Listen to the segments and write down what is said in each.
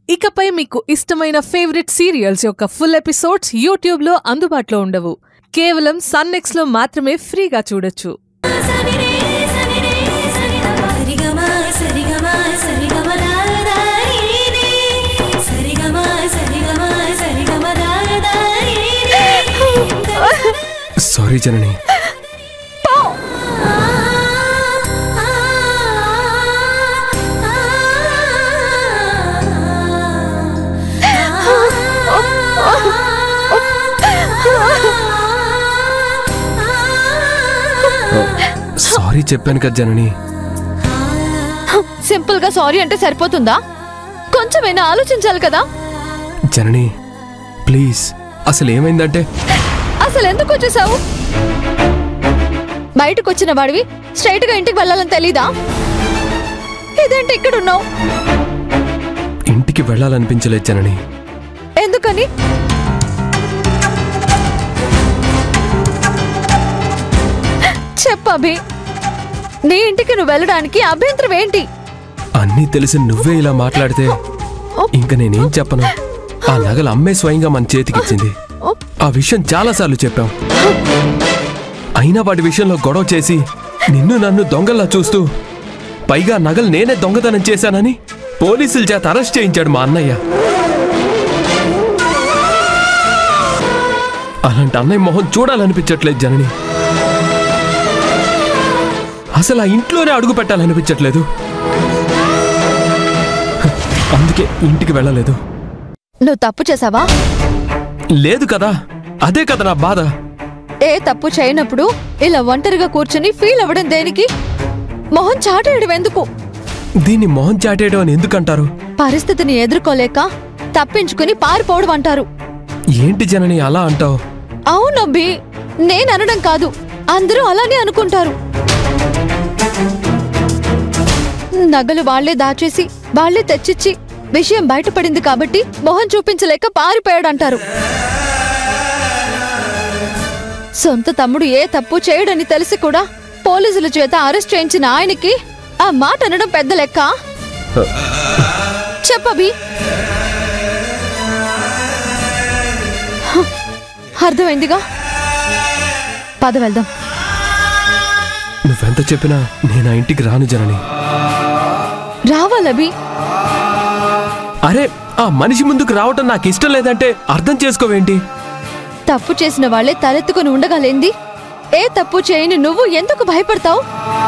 ఇకపై మీకు ఇష్టమైన ఫేవరెట్ సీరియల్స్ యొక్క ఫుల్ ఎపిసోడ్స్ యూట్యూబ్లో అందుబాటులో ఉండవు కేవలం సన్నెక్స్లో మాత్రమే ఫ్రీగా చూడొచ్చు సరిరే సరిరే సరిగమ సరిగమ సరిగమ దాదారీనే సరిగమ సరిగమ సరిగమ దాదారీనే సారీ జనని సారీ చెప్పాను కదా జనని సింపుల్ గా సారీ అంటే సరిపోతుందా కొంచెమైనా ఆలోచించాలి కదా జనని ప్లీజ్ అసలు ఏమైందంటే అసలు ఎందుకు వచ్చేసావు బయటకు వచ్చిన వాడివి స్ట్రైట్ గా ఇంటికి వెళ్ళాలని తెలీదా ఇదేంటి ఇక్కడ ఉన్నావు ఇంటికి వెళ్ళాలనిపించలేదు జనని ఎందుకని చెప్పభి నీ ఇంటికి నువ్వు వెళ్ళడానికి అభ్యంతరం ఏంటి అన్నీ తెలిసి నువ్వే ఇలా మాట్లాడితే ఇంక నేనేం చెప్పను ఆ నగలు అమ్మే స్వయంగా మన చేతికిచ్చింది ఆ విషయం చాలాసార్లు చెప్పాం అయినా వాటి విషయంలో గొడవ చేసి నిన్ను నన్ను దొంగల్లా చూస్తూ పైగా నగలు నేనే దొంగతనం చేశానని పోలీసుల చేత అరెస్ట్ చేయించాడు మా అన్నయ్య అలాంటి అన్నయ్య మొహం చూడాలనిపించట్లేదు జనని అసలు ఆ ఇంట్లోనే అడుగు పెట్టాలనిపించట్లేదు అందుకే ఇంటికి వెళ్ళలేదు నువ్వు తప్పు చేసావా లేదు కదా అదే కదా నా బాధ ఏ తప్పు చేయనప్పుడు ఇలా ఒంటరిగా కూర్చుని ఫీల్ అవ్వడం దేనికి మొహం చాటేయడం ఎందుకు దీన్ని మొహం చాటేయడం అని ఎందుకంటారు పరిస్థితిని ఎదుర్కోలేక తప్పించుకుని పారిపోవడం అంటారు ఏంటి జనని అలా అంటావు అవునబ్బి నేననడం కాదు అందరూ అలానే అనుకుంటారు నగలు వాళ్లే దాచేసి వాళ్లే తెచ్చిచ్చి విషయం బయటపడింది కాబట్టి మొహం చూపించలేక పారిపోయాడంటారు సొంత తమ్ముడు ఏ తప్పు చేయడని తెలిసి కూడా పోలీసుల చేత అరెస్ట్ చేయించిన ఆయనకి ఆ మాట అనడం పెద్ద లెక్క చెప్పబి అర్థమైందిగా పద వెళ్దాం నువ్వెంత చెప్పినా నేను ఆ ఇంటికి రాను జనని రావాలబి అరే ఆ మనిషి ముందుకు రావటం నాకు ఇష్టం లేదంటే అర్థం చేసుకోవేంటి తప్పు చేసిన వాళ్లే తలెత్తుకుని ఉండగలేంది ఏ తప్పు చేయని నువ్వు ఎందుకు భయపడతావు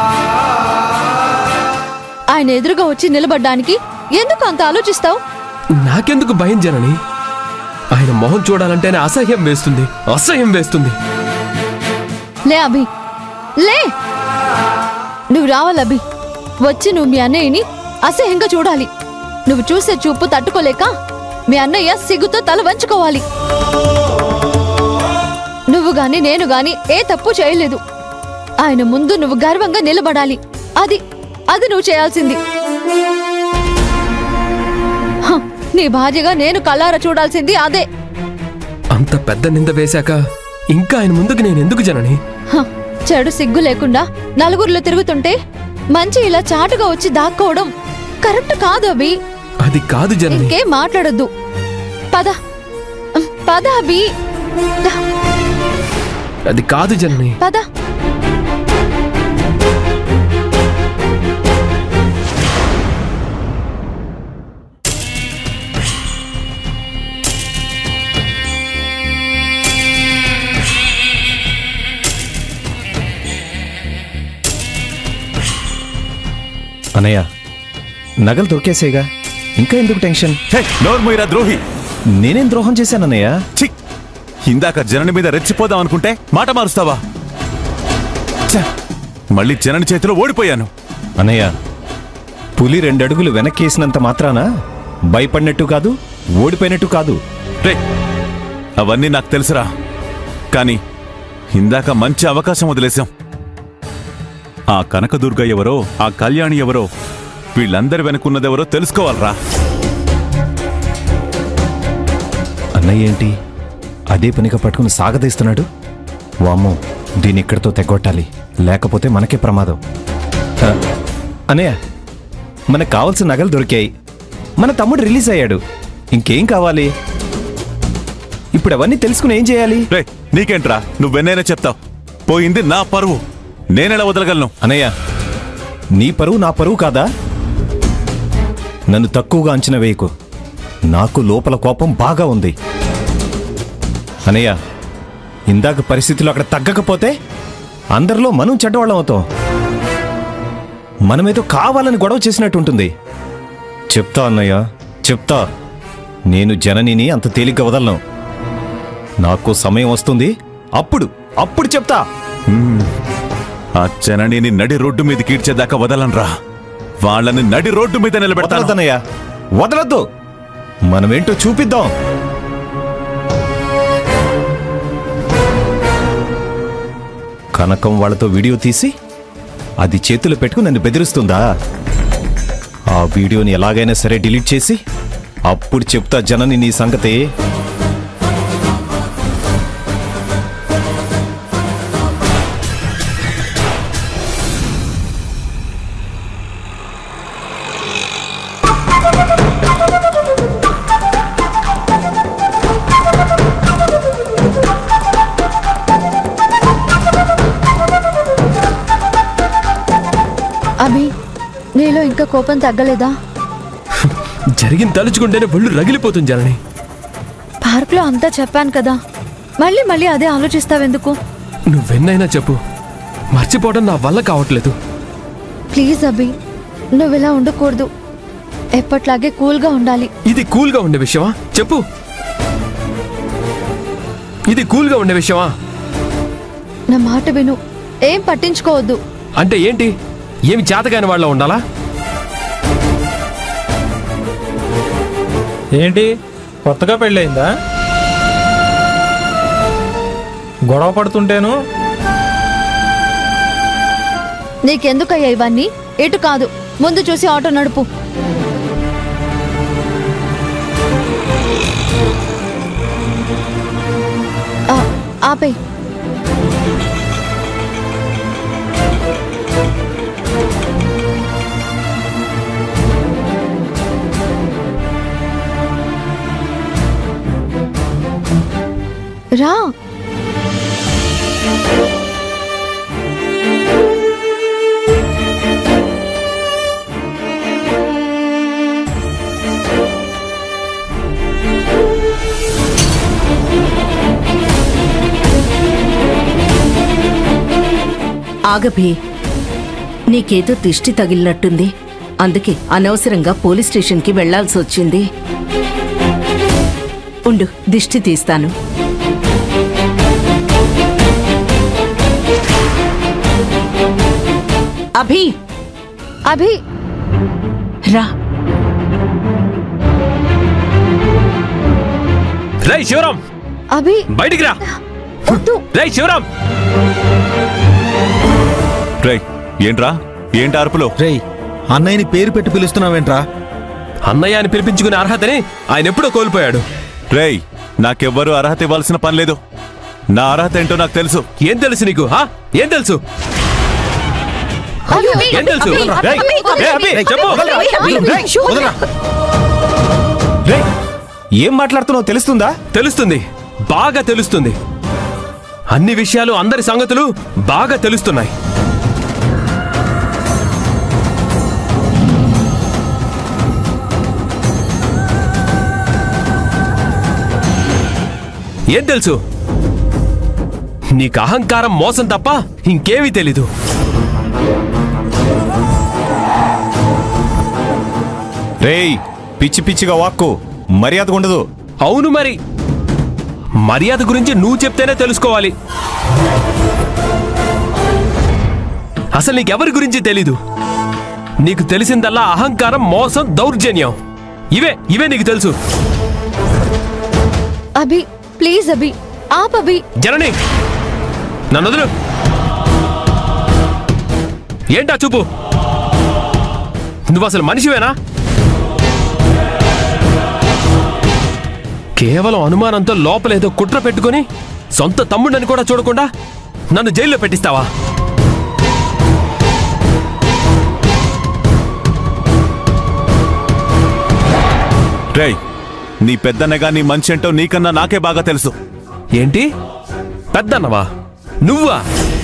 ఆయన ఎదురుగా వచ్చి నిలబడ్డానికి ఎందుకు అంత ఆలోచిస్తావు నాకెందుకు భయం జనని ఆయన మొహం చూడాలంటేనే అసహ్యం వేస్తుంది అసహ్యం వేస్తుంది లే అభి లే నువ్వు రావాలి అభి వచ్చి నువ్వు మీ అన్నయ్యని అసహ్యంగా చూడాలి నువ్వు చూసే చూపు తట్టుకోలేక మీ అన్నయ్య సిగ్గుతో తల వంచుకోవాలి నువ్వు గాని నేను గాని ఏ తప్పు చేయలేదు ఆయన ముందు నువ్వు గర్వంగా నిలబడాలి అది అది నువ్వు చేయాల్సింది హ, నీ భార్యగా నేను కళ్ళారా చూడాల్సింది అదే అంత పెద్ద నింద వేశాక ఇంకా ఆయన ముందుకు నేను ఎందుకు జనని హ, చెడు సిగ్గు లేకుండా నలుగురిలో తిరుగుతుంటే మంచి ఇలా చాటుగా వచ్చి దాక్కోవడం కరెక్ట్ కాదు అభి అది కాదు జనని ఇంకేం మాట్లాడొద్దు పద పద అభి అది కాదు జనని పద అన్నయ్య నగలు దొరికేసేగా ఇంకా ఎందుకు టెన్షన్ హే నోర్మోయిరా ద్రోహి నేనేం ద్రోహం చేశానన్నయ్య ఛీ ఇందాక జనని మీద రెచ్చిపోదాం అనుకుంటే మాట మారుస్తావా ఛ, మళ్ళీ జనని చేతిలో ఓడిపోయాను అన్నయ్య పులి రెండడుగులు వెనక్కేసినంత మాత్రాన భయపడినట్టు కాదు ఓడిపోయినట్టు కాదు రే అవన్నీ నాకు తెలుసురా కానీ ఇందాక మంచి అవకాశం వదిలేశాం ఆ కనకదుర్గ ఎవరో ఆ కళ్యాణి ఎవరో వీళ్ళందరి వెనుకున్నదెవరో తెలుసుకోవాలరా అన్నయ్య ఏంటి అదే పనిగా పట్టుకుని సాగదీస్తున్నాడు వామ్మో దీని ఇక్కడితో తెగొట్టాలి లేకపోతే మనకే ప్రమాదం ఆ, అన్నయ్య మనకు కావాల్సిన నగలు దొరికాయి మన తమ్ముడు రిలీజ్ అయ్యాడు ఇంకేం కావాలి ఇప్పుడు అవన్నీ తెలుసుకుని ఏం చేయాలి రే నీకేంట్రా నువ్వెన్నైనా చెప్తావు పోయింది నా పరువు నేనెలా వదలగలను అనయ్య నీ పరువు నా పరువు కాదా నన్ను తక్కువగా అంచనా వేయకు నాకు లోపల కోపం బాగా ఉంది అనయ్య ఇందాక పరిస్థితులు అక్కడ తగ్గకపోతే అందరిలో మనం చెడ్డవాళ్ళం అవుతాం మనమేదో కావాలని గొడవ చేసినట్టుంటుంది చెప్తా అన్నయ్య చెప్తా నేను జననిని అంత తేలిగ్గా వదలను నాకు సమయం వస్తుంది అప్పుడు అప్పుడు చెప్తా ఆ జననిని నడి రోడ్డు మీద కీడ్చేదాకా వదలనరా వాళ్ళని నడి రోడ్డు మీద నిలబెడతాను వదలద్దనయ్య వదలద్దు మనమేంటో చూపిద్దాం కనకం వాళ్ళతో వీడియో తీసి అది చేతులు పెట్టుకుని నన్ను బెదిరిస్తుందా ఆ వీడియోని ఎలాగైనా సరే డిలీట్ చేసి అప్పుడు చెప్తా జనని నీ సంగతి అభి నీలో ఇంకా కోపం తగ్గలేదా జరిగిన తలుచుకుంటేనే ఒళ్ళు రగిలిపోతుంది జనని పార్క్లో అంతా చెప్పాను కదా మళ్ళీ మళ్ళీ అదే ఆలోచిస్తావెందుకు నువ్వెన్నైనా చెప్పు మర్చిపోవడం నా వల్ల కావట్లేదు ప్లీజ్ అభి నువ్వు ఇలా ఉండకూడదు ఎప్పట్లాగే కూల్గా ఉండాలి ఇది కూల్గా ఉండే విషయమా చెప్పు ఇది కూల్గా ఉండే విషయమా నా మాట విను ఏం పట్టించుకోవద్దు అంటే ఏంటి ఏమి చేతగాని వాళ్ళ ఉండాలా ఏంటి కొత్తగా పెళ్ళయిందా గొడవ పడుతుంటేను నీకెందుకయ్యా ఇవన్నీ ఇటు కాదు ముందు చూసి ఆటో నడుపు ఆ, ఆపేయ్ రా ఆగభి నీకేదో దిష్టి తగిలినట్టుంది అందుకే అనవసరంగా పోలీస్ స్టేషన్కి వెళ్లాల్సి వచ్చింది ఉండు దిష్టి తీస్తాను అభి అభి రా రై శివరాం అభి బయటికి రా వద్దు రై శివరాం రే ఏంట్రా ఏంటి అరుపులో రేయ్ అన్నయ్యని పేరు పెట్టి పిలుస్తున్నావేంట్రా అన్నయ్య అని పిలిపించుకునే అర్హతని ఆయన ఎప్పుడో కోల్పోయాడు రేయ్ నాకెవ్వరూ అర్హత ఇవ్వాల్సిన పని లేదు నా అర్హత ఏంటో నాకు తెలుసు ఏం తెలుసు నీకు హా? ఏం తెలుసు అభి, ఏం తెలుసు అభి, రేయ్, అభి, రేయ్, అభి, చెప్పు అభి, అభి, వదలరా. రేయ్, ఏం మాట్లాడుతున్నావు తెలుస్తుందా తెలుస్తుంది బాగా తెలుస్తుంది అన్ని విషయాలు అందరి సంగతులు బాగా తెలుస్తున్నాయి ఏం తెలుసు నీకు అహంకారం మోసం తప్ప ఇంకేమీ తెలీదు రేయ్ పిచ్చి పిచ్చిగా వాక్కు మర్యాదగా ఉండదు అవును మరి మర్యాద గురించి నువ్వు చెప్తేనే తెలుసుకోవాలి అసలు నీకెవరి గురించి తెలీదు నీకు తెలిసిందల్లా అహంకారం మోసం దౌర్జన్యం ఇవే ఇవే నీకు తెలుసు అభి ప్లీజ్ అభి ఆప్ అభి జనని నన్ను వదులు ఏంటా చూపు నువ్వు అసలు మనిషివేనా కేవలం అనుమానంతో లోపలేదో కుట్ర పెట్టుకొని సొంత తమ్ముడని కూడా చూడకుండా నన్ను జైల్లో పెట్టిస్తావా రేయ్ నీ పెద్దన్నగా నీ మంచి ఏంటో నీకన్నా నాకే బాగా తెలుసు ఏంటి పెద్దన్నవా నువ్వా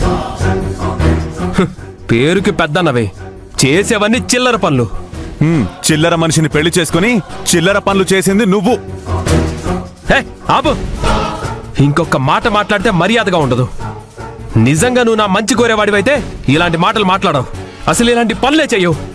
హ్, పేరుకి పెద్దన్నవే చేసేవన్నీ చిల్లర పనులు హ్మ్, చిల్లర మనిషిని పెళ్లి చేసుకుని చిల్లర పనులు చేసింది నువ్వు హే ఆపు ఇంకొక మాట మాట్లాడితే మర్యాదగా ఉండదు నిజంగా నువ్వు నా మంచి కోరేవాడివైతే ఇలాంటి మాటలు మాట్లాడవు అసలు ఇలాంటి పనులే చెయ్యవు